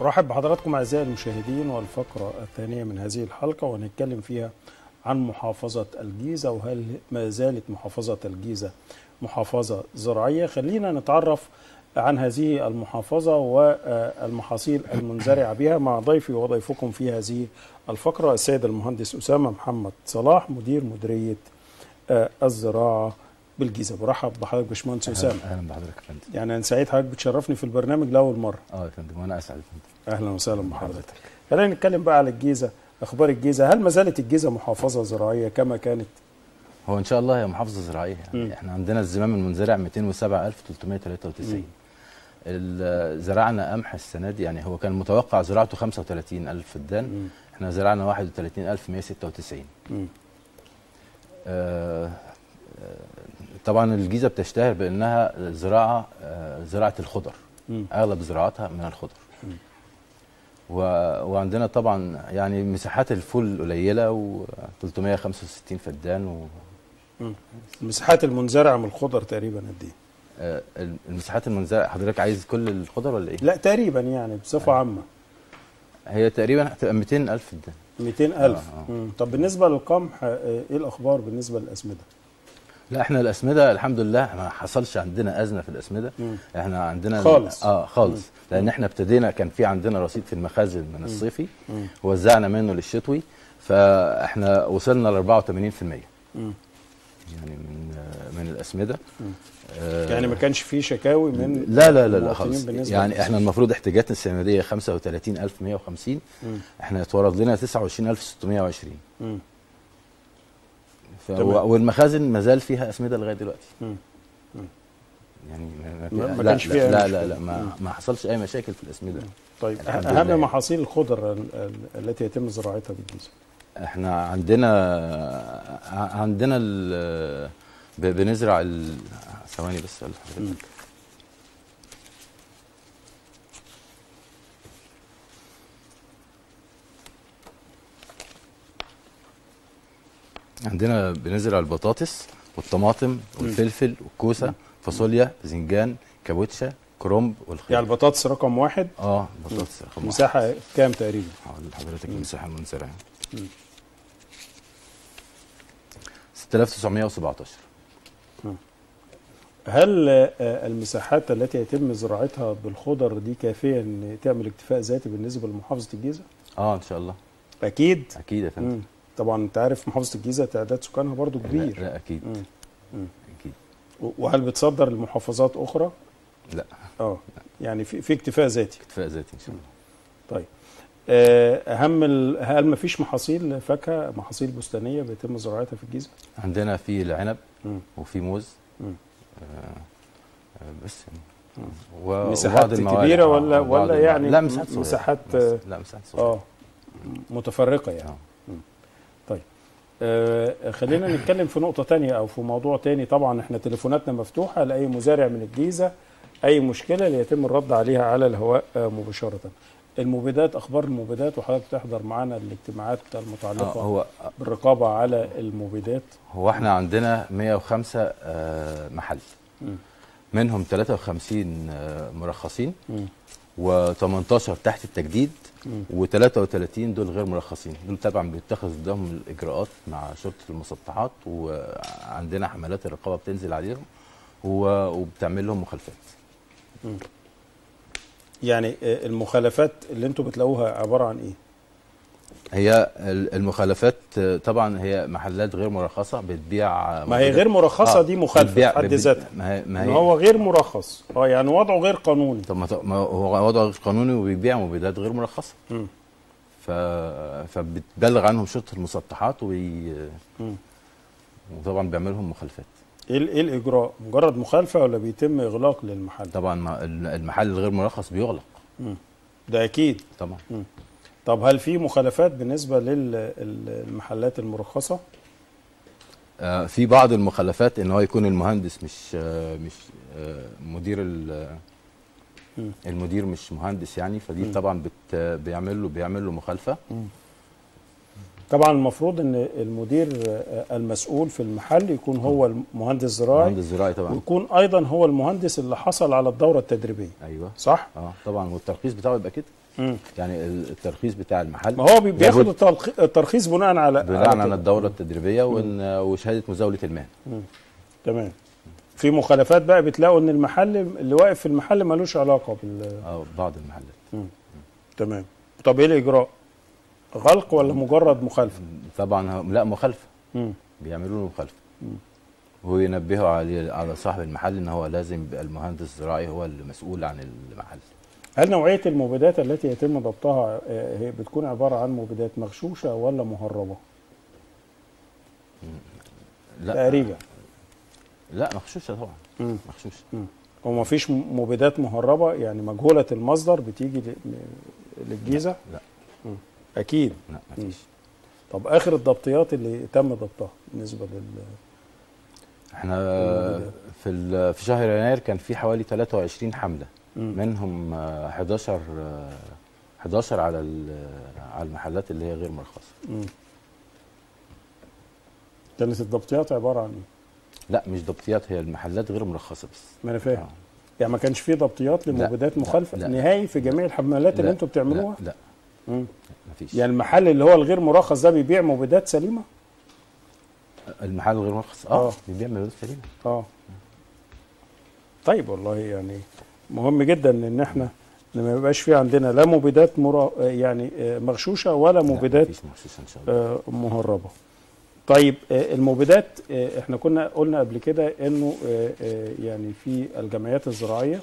ارحب بحضراتكم اعزائي المشاهدين والفقره الثانيه من هذه الحلقه وهنتكلم فيها عن محافظه الجيزه وهل ما زالت محافظه الجيزه محافظه زراعيه خلينا نتعرف عن هذه المحافظه والمحاصيل المنزرعه بها مع ضيفي وضيفكم في هذه الفقره السيد المهندس اسامه محمد صلاح مدير مديريه الزراعه بالجيزه برحب بحضرتك باشمهندس اسامه اهلا بحضرتك يا فندم يعني انا سعيد حضرتك بتشرفني في البرنامج لاول مره اه يا فندم وانا اسعد يا فندم اهلا وسهلا بحضرتك خلينا نتكلم بقى على الجيزه اخبار الجيزه هل ما زالت الجيزه محافظه زراعيه كما كانت هو ان شاء الله هي محافظه زراعيه يعني مم. احنا عندنا الزمام المنزرع 207393 ال- زرعنا قمح السنه دي يعني هو كان متوقع زراعته 35000 فدان مم. احنا زرعنا 31196 مم. آه، آه، طبعا الجيزه بتشتهر بانها زراعه آه، زراعه الخضر مم. اغلب زراعتها من الخضر و... وعندنا طبعا يعني مساحات الفول قليله و 365 فدان و المساحات المنزرعه من الخضر تقريبا قد ايه؟ آه، المساحات المنزرعه حضرتك عايز كل الخضر ولا ايه؟ لا تقريبا يعني بصفه عامه هي تقريبا هتبقى 200000 فدان 200000 آه، آه. مم. طب بالنسبه للقمح آه، ايه الاخبار بالنسبه للاسمده؟ لا احنا الاسمده الحمد لله ما حصلش عندنا ازمه في الاسمده مم. احنا عندنا خالص. اه خالص لان احنا ابتدينا كان في عندنا رصيد في المخازن من الصيفي مم. ووزعنا منه للشتوي فاحنا وصلنا ل 84% مم. يعني من آه، من الاسمده آه، يعني ما كانش في شكاوي من لا لا لا لا المواطنين خالص بالنسبة يعني للأسمدة. احنا المفروض احتياجاتنا السنويه 35150 مم. احنا اتورد لنا 29620 مم. ف... تمام. والمخازن ما زال فيها اسمده لغايه دلوقتي مم. يعني ما, ما- ما لا كانش لا فيها أي لا, مشكلة. لا لا ما, ما حصلش اي مشاكل في الاسمده طيب الحمد اهم لله. محاصيل الخضر ال- ال- التي يتم زراعتها بالجيزه احنا عندنا ع- عندنا ال... ب- بنزرع ال... ثواني بس أقول لحضرتك. عندنا بنزرع البطاطس والطماطم والفلفل والكوسه فاصوليا باذنجان كابوتشا كرومب والخيار يعني البطاطس رقم واحد اه بطاطس رقم واحد. مساحه كام تقريبا؟ هقول لحضرتك المساحه المنزرعه مم. 6917 هل آه، المساحات التي يتم زراعتها بالخضر دي كافيه ان تعمل اكتفاء ذاتي بالنسبه لمحافظه الجيزه؟ اه ان شاء الله اكيد اكيد يا فندم مم. طبعا انت عارف محافظه الجيزه تعداد سكانها برضو لا, كبير لا اكيد مم. مم. اكيد وهل بتصدر لمحافظات اخرى؟ لا اه يعني في في اكتفاء ذاتي اكتفاء ذاتي ان شاء الله طيب آه، اهم ال... هل ما فيش محاصيل فاكهه محاصيل بستانيه بيتم زراعتها في الجيزه؟ عندنا في العنب مم. وفي موز مم. آه آه بس يعني و- مساحات وبعض الموالح. كبيره آه، ولا وبعض ولا الموالح. يعني لا مساحات صغيرة. مساحات بس- اه لا مساحات صغيره آه، متفرقه يعني آه. طيب آه خلينا نتكلم في نقطة تانية أو في موضوع تاني طبعا احنا تليفوناتنا مفتوحة لأي مزارع من الجيزة أي مشكلة ليتم الرد عليها على الهواء آه مباشرة المبيدات أخبار المبيدات وحضرتك تحضر معانا الاجتماعات آه المتعلقة هو بالرقابة على المبيدات هو احنا عندنا 105 آه محل مم. منهم 53 آه مرخصين مم. و18 تحت التجديد مم. و33 دول غير مرخصين دول طبعا بيتخذ ضدهم الاجراءات مع شرطه المسطحات وعندنا حملات الرقابه بتنزل عليهم و- وبتعمل لهم مخالفات يعني آه المخالفات اللي انتوا بتلاقوها عبارة عن إيه؟ هي ال- المخالفات آه، طبعا هي محلات غير مرخصه بتبيع آه، ما هي مبيدات- غير مرخصة آه، دي مخالفة بتبيع- في حد بت- ذاتها ما هي ما إن هي هو غير مرخص اه يعني وضعه غير قانوني طب ما ما هو وضع غير قانوني وبيبيع مبيدات غير مرخصه مم. ف... فبتبلغ عنهم شرطه المسطحات وبي... مم. وطبعا بيعملهم مخالفات ايه ال- ايه الاجراء مجرد مخالفه ولا بيتم اغلاق للمحل طبعا ما- المحل الغير مرخص بيغلق مم. ده اكيد طبعا طب هل في مخالفات بالنسبه للمحلات المرخصه آه، في بعض المخالفات ان هو يكون المهندس مش آه، مش آه، مدير ال- مم. المدير مش مهندس يعني فدي مم. طبعا بت بيعمل له بيعمل له مخالفه طبعا المفروض ان المدير آه، المسؤول في المحل يكون هو المهندس الزراعي مهندس زراعي طبعا ويكون ايضا هو المهندس اللي حصل على الدوره التدريبيه ايوه صح اه طبعا والترخيص بتاعه يبقى كده المحل يعني ال- الترخيص بتاع المحل ما هو بي- بياخد لابد التلخ- الترخيص بناء على بناء على على كده. الدوره التدريبيه وإن- وشهاده مزاوله المهنه تمام في مخالفات بقى بتلاقوا ان المحل اللي واقف في المحل ملوش علاقه بال اه بعض المحلات تمام طب ايه الاجراء غلق ولا مجرد مخالفه طبعا هم- لا مخالفه مم. بيعملوا له مخالفه وينبهوا عليه على صاحب المحل ان هو لازم يبقى المهندس الزراعي هو المسؤول عن المحل هل نوعيه المبيدات التي يتم ضبطها آه، هي بتكون عباره عن مبيدات مغشوشه ولا مهربه لا تقريبا لا مغشوشه طبعا مم. مغشوشه وما فيش مبيدات مهربه يعني مجهوله المصدر بتيجي ل- للجيزه لا اكيد لا مفيش طب اخر الضبطيات اللي تم ضبطها بالنسبه لل احنا المبيدات. في ال- في شهر يناير كان في حوالي 23 حمله مم. منهم آه، 11 آه، 11 على ال- على المحلات اللي هي غير مرخصه مم. كانت الضبطيات عباره عن ايه؟ لا مش ضبطيات هي المحلات غير مرخصه بس ما انا فاهم آه. يعني ما كانش في ضبطيات لا، لمبيدات لا، مخالفه لا. نهائي في جميع الحملات اللي لا، انتوا بتعملوها لا, لا مم. مفيش يعني المحل اللي هو الغير مرخص ده بيبيع مبيدات سليمه المحل غير مرخص اه, آه. بيبيع مبيدات سليمه اه طيب والله يعني مهم جدا ان احنا إن ما يبقاش في عندنا لا مبيدات مرا يعني آه، مغشوشه ولا لا، مبيدات مفيش مغشوش ان شاء الله آه، مهربه طيب آه، المبيدات آه، احنا كنا قلنا قبل كده انه آه، آه، يعني في الجمعيات الزراعيه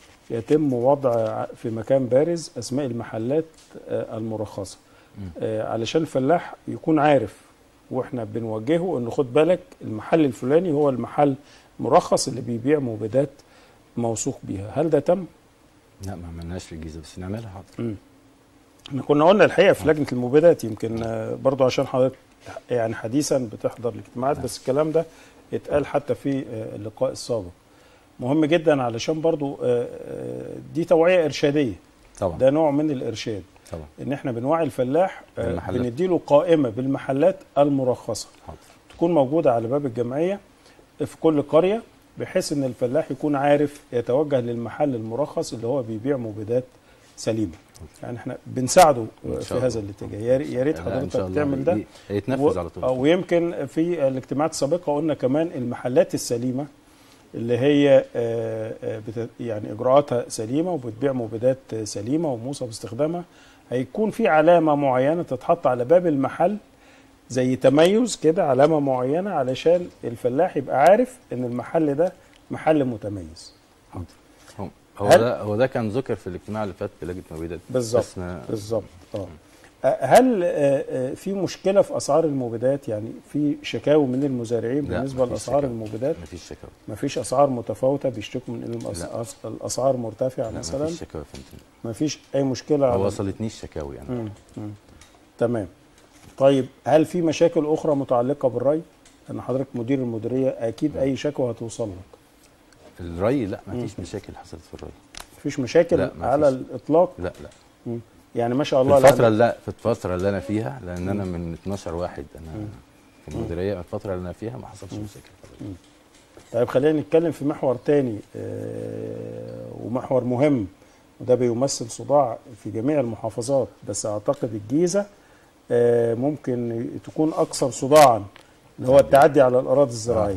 يتم وضع ع- في مكان بارز اسماء المحلات آه، المرخصه مم. آه، علشان الفلاح يكون عارف واحنا بنوجهه انه خد بالك المحل الفلاني هو المحل مرخص اللي بيبيع مبيدات موثوق بيها هل ده تم؟ لا ما عملناش في الجيزه بس نعملها حاضر مم. احنا كنا قلنا الحقيقه في لجنه المبيدات يمكن آه، برضو عشان حضرتك يعني حديثا بتحضر الاجتماعات بس الكلام ده اتقال حتى في آه، اللقاء السابق مهم جدا علشان برضو آه، آه، دي توعيه ارشاديه طبعا ده نوع من الارشاد طبعا ان احنا بنوعي الفلاح آه، بالمحلات. بنديله قائمه بالمحلات المرخصه حاضر تكون موجوده على باب الجمعيه في كل قريه بحيث ان الفلاح يكون عارف يتوجه للمحل المرخص اللي هو بيبيع مبيدات سليمه يعني احنا بنساعده إن في شاء هذا الله. الاتجاه يا ري- يا ريت لا، إن حضرتك شاء الله تعمل ده ي- يتنفذ على طول او يمكن في الاجتماعات السابقه قلنا كمان المحلات السليمه اللي هي آه، آه، بت- يعني اجراءاتها سليمه وبتبيع مبيدات سليمه وموصى باستخدامها هيكون في علامه معينه تتحط على باب المحل زي تميز كده علامه معينه علشان الفلاح يبقى عارف ان المحل ده محل متميز حاضر هو- هو هل- ده هو ده كان ذكر في الاجتماع اللي فات في لجنه مبيدات بالظبط بس ما بالظبط اه آه، هل آه، آه، في مشكله في اسعار المبيدات يعني في شكاوي من المزارعين لا، بالنسبه مفيش لاسعار شكاوى. المبيدات مفيش شكاوى ما فيش اسعار متفاوته بيشتكوا من ان الأس- لا. أس- الاسعار مرتفعه لا مثلا مفيش شكاوى يا فندم ما فيش اي مشكله ما على وصلتنيش شكاوي يعني مم. مم. تمام طيب هل في مشاكل اخرى متعلقه بالري ان حضرتك مدير المديريه اكيد اي شكوى هتوصل لك الري لا مفيش مشاكل حصلت في الري مفيش مشاكل لا، ما على فيش. الاطلاق لا لا مم. يعني ما شاء في الله الفترة لا- اللي في الفترة اللي أنا فيها لأن أنا من 12 واحد أنا في المديرية الفترة اللي أنا فيها ما حصلش مشاكل طيب خلينا نتكلم في محور تاني آه، ومحور مهم وده بيمثل صداع في جميع المحافظات بس اعتقد الجيزه آه، ممكن تكون اكثر صداعا اللي هو التعدي على الاراضي الزراعيه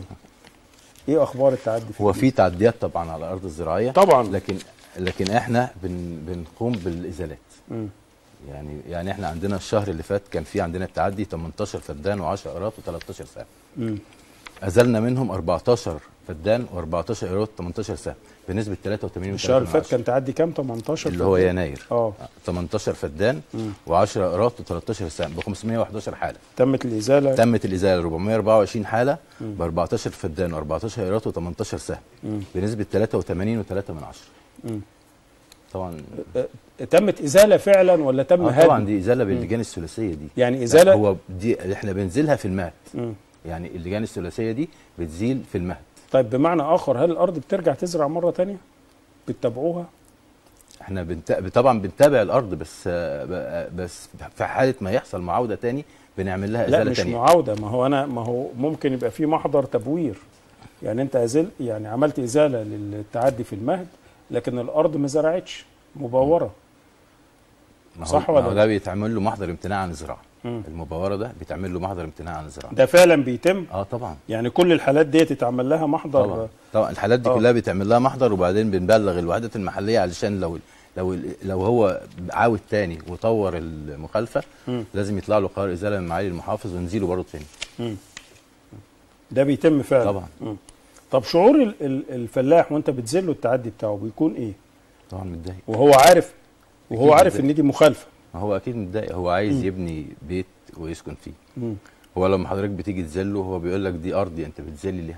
ايه اخبار التعدي في هو الجيزة؟ في تعديات طبعا على الأرض الزراعية طبعا لكن لكن إحنا بن بنقوم بالإزالات مم. يعني يعني إحنا عندنا الشهر اللي فات كان في عندنا التعدي 18 فدان و10 إيرات و13 سهم مم. أزلنا منهم 14 فدان و14 إيرات 18 سهم بنسبة 83 الشهر اللي فات كان تعدي كام 18 اللي هو يناير اه 18 فدان مم. و10 إيرات و13 سهم ب 511 حالة تمت الازاله تمت الازاله 424 حاله ب 14 فدان و14 ايرات و18 سهم مم. بنسبه 83 و3 من عشرة مم. طبعا آه، تمت ازاله فعلا ولا تم آه هدم طبعا دي ازاله باللجان الثلاثيه دي يعني لا، ازاله هو دي احنا بنزيلها في المهد مم. يعني اللجان الثلاثيه دي بتزيل في المهد طيب بمعنى اخر هل الارض بترجع تزرع مره تانية بتتابعوها احنا بنت... طبعا بنتابع الارض بس آه، ب- بس في حاله ما يحصل معاوده تاني بنعمل لها لا ازاله مش تانية معاوده ما هو انا ما هو ممكن يبقى في محضر تبوير يعني انت ازل يعني عملت ازاله للتعدي في المهد لكن الارض ما زرعتش مبوره ما هو صح ما ولا هو لا؟ ده بيتعمل له محضر امتناع عن الزراعه مم. المبوره ده بيتعمل له محضر امتناع عن الزراعه ده فعلا بيتم اه طبعا يعني كل الحالات ديت يتعمل لها محضر طبعا طبعا الحالات دي آه. كلها بيتعمل لها محضر وبعدين بنبلغ الوحدات المحليه علشان لو لو لو هو عاود تاني وطور المخالفه مم. لازم يطلع له قرار ازاله من معالي المحافظ ونزيله برضه تاني مم. ده بيتم فعلا طبعا. مم. طب شعور ال- ال- الفلاح وانت بتذله التعدي بتاعه بيكون ايه طبعا متضايق وهو عارف وهو أكيد عارف متضايق. ان دي مخالفه ما هو اكيد متضايق هو عايز يبني بيت ويسكن فيه مم. هو لما حضرتك بتيجي تذله هو بيقول لك دي ارضي انت بتذلي ليها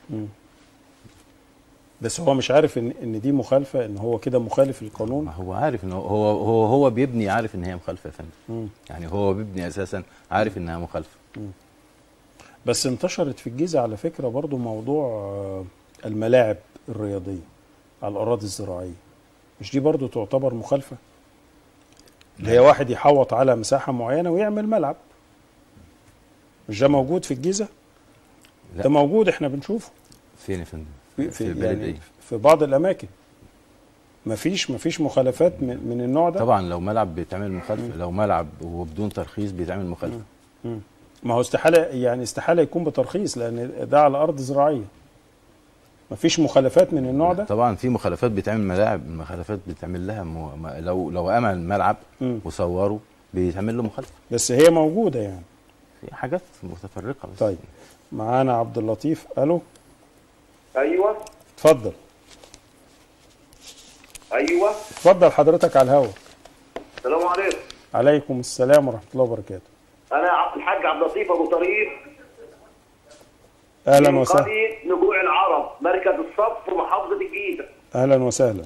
بس هو مش عارف ان ان دي مخالفه ان هو كده مخالف للقانون ما هو عارف ان هو هو هو, هو بيبني عارف ان هي مخالفه يا فندم مم. يعني هو بيبني اساسا عارف انها مخالفه بس انتشرت في الجيزه على فكره برضو موضوع آه، الملاعب الرياضيه على الاراضي الزراعيه مش دي برضو تعتبر مخالفه اللي هي واحد يحوط على مساحه معينه ويعمل ملعب مش ده موجود في الجيزه لا. ده موجود احنا بنشوفه فين يا فندم في, في في البلد يعني ايه في بعض الاماكن مفيش مفيش مخالفات من, من النوع ده طبعا لو ملعب بيتعمل مخالفه لو ملعب وبدون ترخيص بيتعمل مخالفه مم. ما هو استحاله يعني استحاله يكون بترخيص لان ده على ارض زراعيه مفيش مخالفات من النوع ده طبعا في مخالفات بيتعمل ملاعب مخالفات بيتعمل لها مو... ما- لو لو عمل ملعب مم. وصوره بيتعمل له مخالفه بس هي موجوده يعني في حاجات متفرقه بس طيب معانا عبد اللطيف الو ايوه اتفضل ايوه اتفضل حضرتك على الهوا السلام عليكم عليكم السلام ورحمه الله وبركاته انا عبد الحاج عبد اللطيف ابو طريق اهلا من وسهلا قريه نجوع العرب مركز الصف محافظه الجيزه اهلا وسهلا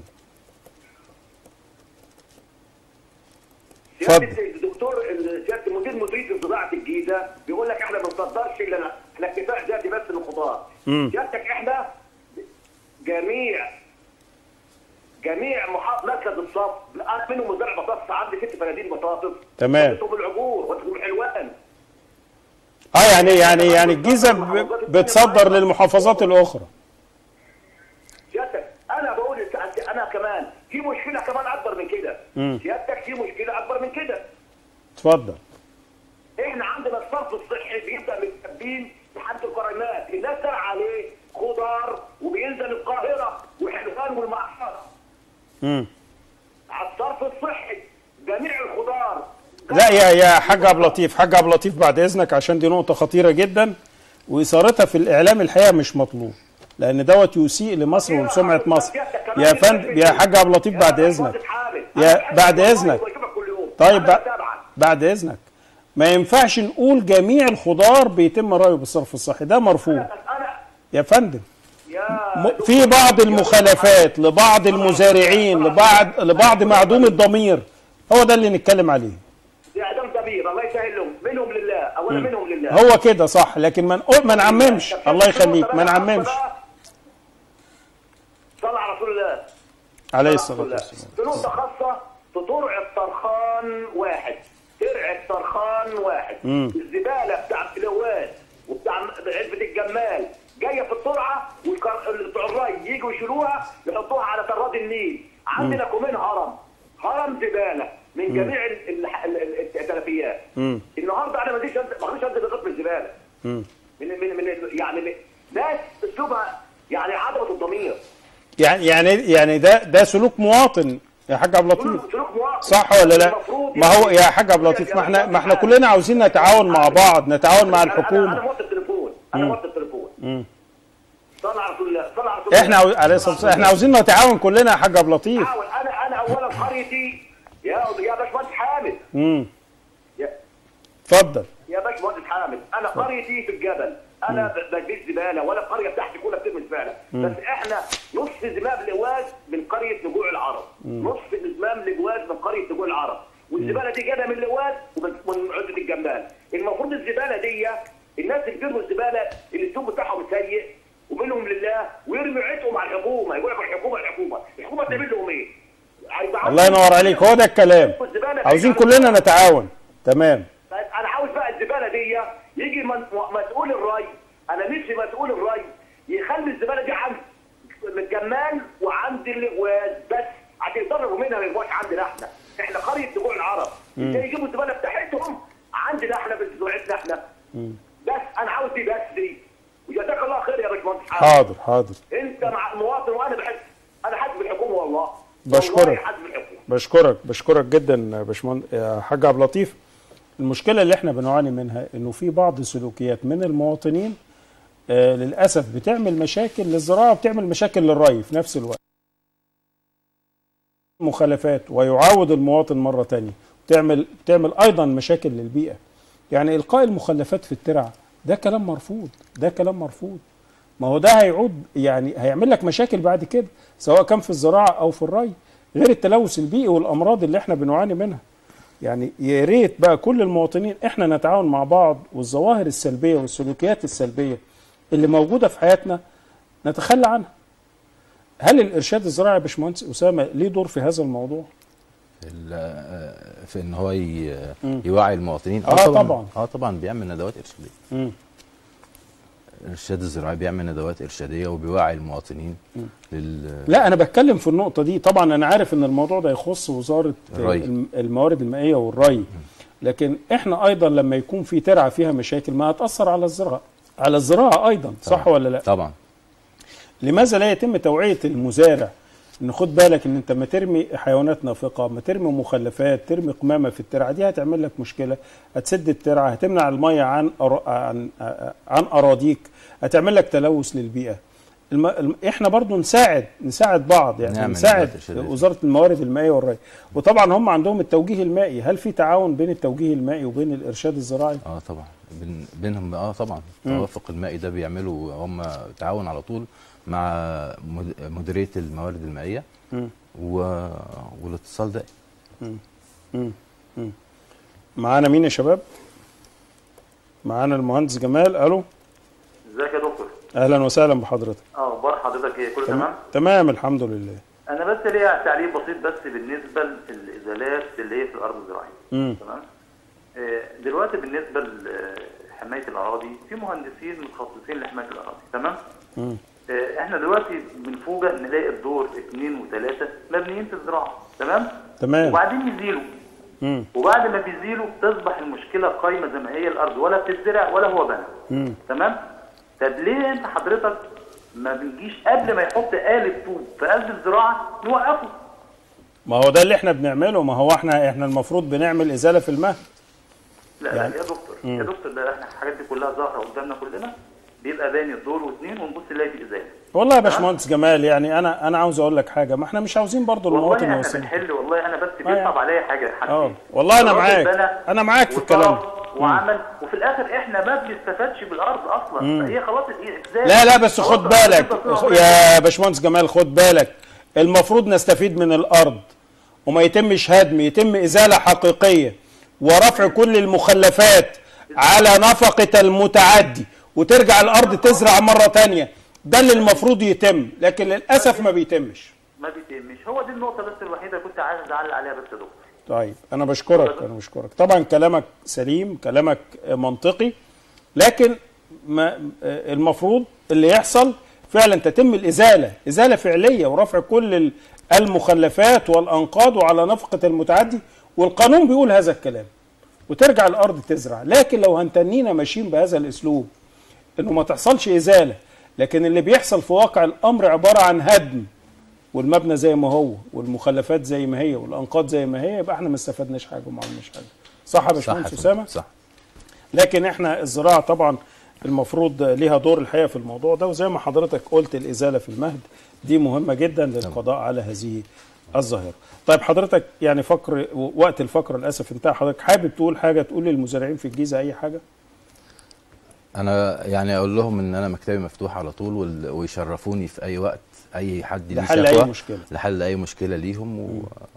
سياده اتفضل. الدكتور سياده مدير مديريه زراعه الجيزه بيقول لك احنا ما بنصدرش الا احنا اكتفاء ذاتي بس للخضار مم. سيادتك احنا جميع جميع محافظ مركز الصف انا منهم مزارع بطاطس عندي ست فناديل بطاطس تمام. وانتم العبور وانتم الحلوان اه يعني يعني يعني الجيزه ب- بتصدر للمحافظات الاخرى سيادتك انا بقول لك- انا كمان في مشكله كمان اكبر من كده مم. سيادتك في مشكله اكبر من كده اتفضل احنا عندنا الصرف الصحي بيبدا من التبين لحد القريمات الناس زرع عليه خضار وبينزل القاهره وحلوان والمعصره مم. على الصرف الصحي جميع الخضار لا يا يا حاج عبد اللطيف حاج عبد اللطيف بعد اذنك عشان دي نقطه خطيره جدا واثارتها في الاعلام الحقيقه مش مطلوب لان دوت يسيء لمصر ولسمعه مصر يا فندم يا حاج عبد اللطيف بعد اذنك يا- بعد إذنك. طيب بعد بع- بعد اذنك ما ينفعش نقول جميع الخضار بيتم رأيه بالصرف الصحي ده مرفوض انا يا فندم يا م- في بعض المخالفات لبعض المزارعين لبعض لبعض معدوم الضمير هو ده اللي نتكلم عليه دي اعدام ضمير الله يسهل لهم منهم لله اولا منهم لله هو كده صح لكن ما نقول ما نعممش الله يخليك ما نعممش صلى على رسول الله عليه صلى الصلاه الله. والسلام في نقطة خاصة في ترع الطرخان واحد ترع الطرخان واحد مم. الزبالة بتاع الفلوات وبتاع علبة الجمال جاية في الترعة وبتوع الري يجوا يشيلوها يحطوها على طراد النيل عندنا كومين هرم هرم زبالة من جميع ال- ال- ال- ال- التلفيات مم. النهارده انا ما اديش ما اقدرش انزل بقسم الزبالة مم. من من من يعني من ناس اسلوبها يعني عدمة الضمير يعني يعني يعني ده ده سلوك مواطن يا حاج عبد اللطيف سلوك سلوك مواطن. صح ولا لا المفروض ما هو يعني- يا حاج عبد اللطيف ما احنا ما احنا كلنا عاوزين نتعاون مع بعض نتعاون مع أنا- انا انا الحكومه موطي التليفون انا موطي التليفون مم. صلى على رسول الله صلى على رسول احنا الله عاو- عليه الصلاه والسلام احنا عاوزين نتعاون كلنا يا حاج عبد اللطيف حاول انا انا اولا قريتي يا يا باشمهندس حامد امم يا اتفضل يا باشمهندس حامد انا قريتي في الجبل انا ب- بجيب زباله ولا القريه بتاعتي كلها بترمي زباله بس احنا نصف زمام لواز من قريه نجوع العرب نصف زمام لواز من قريه نجوع العرب والزباله دي جايه من لواز ومن من عده الجمال المفروض الزباله دي الناس اللي بيرموا الزباله اللي السوق بتاعهم سيء ومنهم لله ويرموا عيتهم على الحكومه يقول لك الحكومه الحكومه الحكومه تعمل لهم ايه؟ هيبقى الله ينور عليك هو ده الكلام الزبالة عاوزين بعيد عن- كلنا نتعاون تمام طيب انا عاوز بقى الزباله دي يجي من- مسؤول الري انا نفسي مسؤول الري يخلي الزباله دي عند الجمال وعند الغواز بس عشان يضربوا منها ما يبقاش عندنا احنا احنا قريه نجوع العرب ازاي يجيبوا الزباله بتاعتهم عندنا احنا بزراعتنا احنا بس انا عاوز دي بس دي وجزاك الله خير يا باشمهندس حازم. حاضر حاضر انت مع المواطن وانا بحس انا حاسس بالحكومه والله بشكرك. والله حاسس بالحكومه بشكرك بشكرك جدا يا باشمهندس يا حاج عبد اللطيف المشكله اللي احنا بنعاني منها انه في بعض السلوكيات من المواطنين آه للاسف بتعمل مشاكل للزراعه وبتعمل مشاكل للري في نفس الوقت مخالفات ويعاود المواطن مره تانية بتعمل بتعمل ايضا مشاكل للبيئه يعني القاء المخلفات في الترع ده كلام مرفوض ده كلام مرفوض ما هو ده هيعود يعني هيعمل لك مشاكل بعد كده سواء كان في الزراعه او في الري غير التلوث البيئي والامراض اللي احنا بنعاني منها يعني يا ريت بقى كل المواطنين احنا نتعاون مع بعض والظواهر السلبيه والسلوكيات السلبيه اللي موجوده في حياتنا نتخلى عنها هل الارشاد الزراعي يا باشمهندس اسامه ليه دور في هذا الموضوع ال- آه، في ان هو ي- يوعي المواطنين آه طبعاً. اه طبعا بيعمل ندوات ارشاديه مم. الارشاد الزراعي بيعمل ندوات ارشاديه وبيوعي المواطنين لل لا انا بتكلم في النقطه دي طبعا انا عارف ان الموضوع ده يخص وزاره الري. الم- الموارد المائيه والري لكن احنا ايضا لما يكون في ترعه فيها مشاكل ما هتاثر على الزراعه على الزراعه ايضا صح طبعاً. ولا لا طبعا لماذا لا يتم توعيه المزارع ان خد بالك ان انت ما ترمي حيوانات نافقه ما ترمي مخلفات ترمي قمامه في الترعه دي هتعمل لك مشكله هتسد الترعه هتمنع الميه عن أرا- عن عن اراضيك هتعمل لك تلوث للبيئه الم... الم... احنا برضو نساعد نساعد بعض يعني نعمل نساعد ندوات إرشادية. وزاره الموارد المائيه والري وطبعا هم عندهم التوجيه المائي هل في تعاون بين التوجيه المائي وبين الارشاد الزراعي اه طبعا بين بينهم اه طبعا التوافق المائي ده بيعملوا هم تعاون على طول مع مد- مديريه الموارد المائيه و... والاتصال ده معانا مين يا شباب معانا المهندس جمال الو ازيك يا دكتور؟ اهلا وسهلا بحضرتك اه اخبار حضرتك ايه؟ كله تمام؟ تمام الحمد لله انا بس ليا تعليق بسيط بس بالنسبه للازالات اللي هي في الارض الزراعيه. مم. تمام؟ آه، دلوقتي بالنسبه لحمايه الاراضي في مهندسين متخصصين لحمايه الاراضي تمام؟ مم. آه، احنا دلوقتي بنفوجئ نلاقي الدور اثنين وثلاثه مبنيين في الزراعه تمام؟ تمام وبعدين يزيلوا مم. وبعد ما بيزيلوا تصبح المشكله قايمه زي ما هي الارض ولا بتزرع ولا هو بنى مم. تمام طب ليه انت حضرتك ما بنجيش قبل ما يحط آلة طوب في قلب الزراعه نوقفه ما هو ده اللي احنا بنعمله ما هو احنا احنا المفروض بنعمل ازاله في المهد لا يعني- لا يا دكتور يا دكتور ده احنا الحاجات دي كلها ظاهره قدامنا كلنا بيبقى باني الدور واثنين ونبص نلاقي في ازاله والله يا باشمهندس جمال يعني انا انا عاوز اقول لك حاجه ما احنا مش عاوزين برضو والله المواطن احنا يوصل بنحل والله انا بس يعني. بيصعب عليا حاجه حاجتين اه والله انا الراجل معاك بنى انا معاك في الكلام وصرف ده. وعمل وفي الاخر احنا ما بنستفادش بالارض اصلا هي خلاص الازاله لا لا بس خد خلاص بالك خلاص خلاص. يا باشمهندس جمال خد بالك المفروض نستفيد من الارض وما يتمش هدم يتم ازاله حقيقيه ورفع كل المخلفات على نفقه المتعدي وترجع الارض تزرع مره تانية ده اللي المفروض يتم لكن للاسف ما بيتمش ما بيتمش هو دي النقطه بس الوحيده اللي كنت عايز اعلق عليها بس يا دكتور طيب انا بشكرك انا بشكرك طبعا كلامك سليم كلامك منطقي لكن ما المفروض اللي يحصل فعلا تتم الازاله ازاله فعليه ورفع كل ال- المخلفات والانقاض وعلى نفقه المتعدي والقانون بيقول هذا الكلام وترجع الارض تزرع لكن لو هنتنينا ماشيين بهذا الاسلوب انه ما تحصلش ازاله لكن اللي بيحصل في واقع الامر عباره عن هدم والمبنى زي ما هو والمخلفات زي ما هي والانقاض زي ما هي يبقى احنا ما استفدناش حاجه وما عملناش حاجه صح يا صح باشمهندس يا فندم، اسامه صح لكن احنا الزراعه طبعا المفروض ليها دور الحقيقه في الموضوع ده وزي ما حضرتك قلت الازاله في المهد دي مهمه جدا للقضاء على هذه الظاهره. طيب حضرتك يعني فقر وقت الفقره للاسف انتهى حضرتك حابب تقول حاجه تقول للمزارعين في الجيزه اي حاجه؟ انا يعني اقول لهم ان انا مكتبي مفتوح على طول وال- ويشرفوني في اي وقت اي حد ليه لحل أي شكوى مشكلة. لحل اي مشكله ليهم و...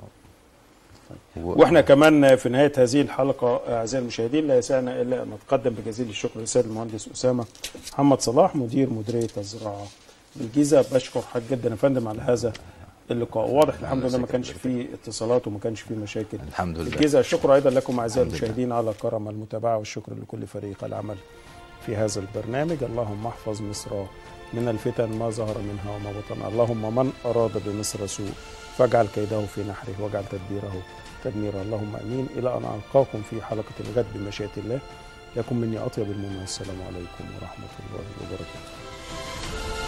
و... واحنا كمان في نهايه هذه الحلقه اعزائي المشاهدين لا يسعنا الا ان نتقدم بجزيل الشكر للسيد المهندس اسامه محمد صلاح مدير مديريه الزراعه بالجيزه بشكر حضرتك جدا يا فندم على هذا اللقاء واضح الحمد لله ما كانش فيه اتصالات وما كانش فيه مشاكل الحمد لله الجيزه الشكر ايضا لكم اعزائي الحمد لله. المشاهدين على كرم المتابعه والشكر لكل فريق العمل في هذا البرنامج اللهم احفظ مصر من الفتن ما ظهر منها وما بطن اللهم من اراد بمصر سوء فاجعل كيده في نحره واجعل تدبيره تدميرا اللهم امين الى ان القاكم في حلقه الغد بمشيئه الله يكن مني اطيب المنى والسلام عليكم ورحمه الله وبركاته